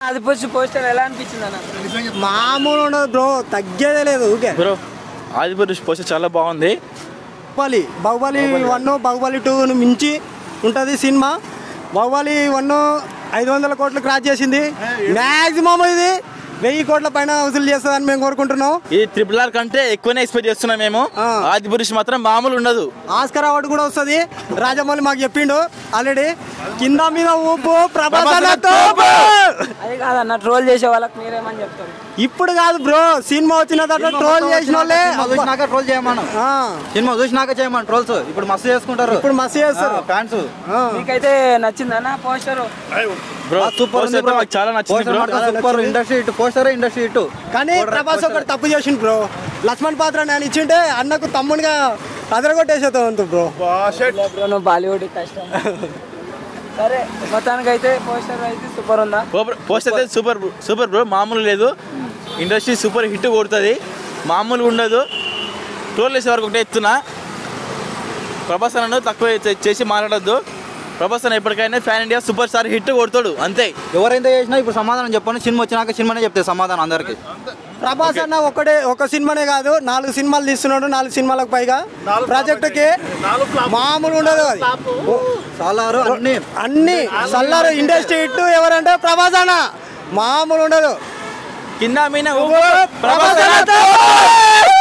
అది post poster ఎలా అనిపించింది అన్న మామూలు ఉండదు బ్రో తగ్గేదే లేదు ఊకే బ్రో ఆదిపురుష్ పోస్టర్ చాలా బాగుంది బాహుబలి బాహుబలి వన్ బాహుబలి టూను మించి ఉంటుంది సినిమా బాహుబలి వన్ ఐదు వందల కోట్లు క్రాస్ చేసింది మ్యాక్సిమం ఇది వెయ్యి కోట్ల పైన వసూలు చేస్తుందని మేము కోరుకుంటున్నాం ఈ త్రిపుల్ ఆర్ కంటే ఎక్కువనే ఎక్స్పెక్ట్ చేస్తున్నాం మేము ఆ. ఆదిపురుష్ మాత్రం మామూలు ఉండదు ఆస్కర్ అవార్డు కూడా వస్తుంది రాజమౌళి మాకు చెప్పిండు ఆల్రెడీ కింద మీద ఊపు ప్రభాస్ అన్న తోపు. అది కాదన్న ట్రోల్ చేసే వాళ్ళకి మీరేమని చెప్తారు ఇప్పుడు కాదు బ్రో సినిమా వచ్చిన తర్వాత ట్రోల్ చేసిన వాళ్ళే సినిమా చూసినాక ట్రోల్ చేయమను ఆ, సినిమా చూసినాక చేయమను ట్రోల్స్ ఇప్పుడు మస్తు చేసుకుంటారు ఇప్పుడు మస్తు చేస్తారు ఫ్యాన్స్ ఆ. మీకైతే నచ్చిందన్న పోస్టర్ బ్రో సూపర్ పోస్టర్ అయితే మాకు చాలా నచ్చింది బ్రో సూపర్ ఇండస్ట్రీ ఇటు పోస్టర్ ఇండస్ట్రీ ఇటు కానీ ప్రభాస్ ఒకటి తప్పు చేసిండు బ్రో లక్ష్మణ్ పాత్ర నేను ఇచ్చింటే అన్నకు తమ్మునిగా అదరగొట్టేసేతాం అంత బ్రో బ్రో నువ్వు బాలీవుడ్ కష్టం సరే మొత్తానికి అయితే పోస్టర్ అయితే సూపర్ ఉందా పోస్టర్ అయితే సూపర్ సూపర్ బ్రో మామూలు లేదు ఇండస్ట్రీ సూపర్ హిట్ కొడుతుంది మామూలు ఉండదు టోల్ వేసే వరకు ఒకటే ఎత్తున్నా ప్రభాస్ అన్నను తక్కువ చే- చేసి మాట్లాడొద్దు ప్రభాస్ అన్న ఎప్పటికైనా fan India super star hit కొడతాడు అంతే ఎవరైతే చేసినా ఇప్పుడు సమాధానం చెప్పండి సినిమా వచ్చినాక సినిమానే చెప్తే సమాధానం అందరికి ప్రభాస్ అన్న ఒకటే ఒక సినిమానే కాదు నాలుగు సినిమాలు తీస్తున్నాడు నాలుగు సినిమాలకు పైగా ప్రాజెక్టుకి మామూలు ఉండదు అది చాలా అన్ని అన్ని సల్లారు ఇండస్ట్రీ హిట్ ఎవరంటే ప్రభాస్ అన్న మామూలు ఉండదు కింద మీన ప్రభాస్ అన్నతో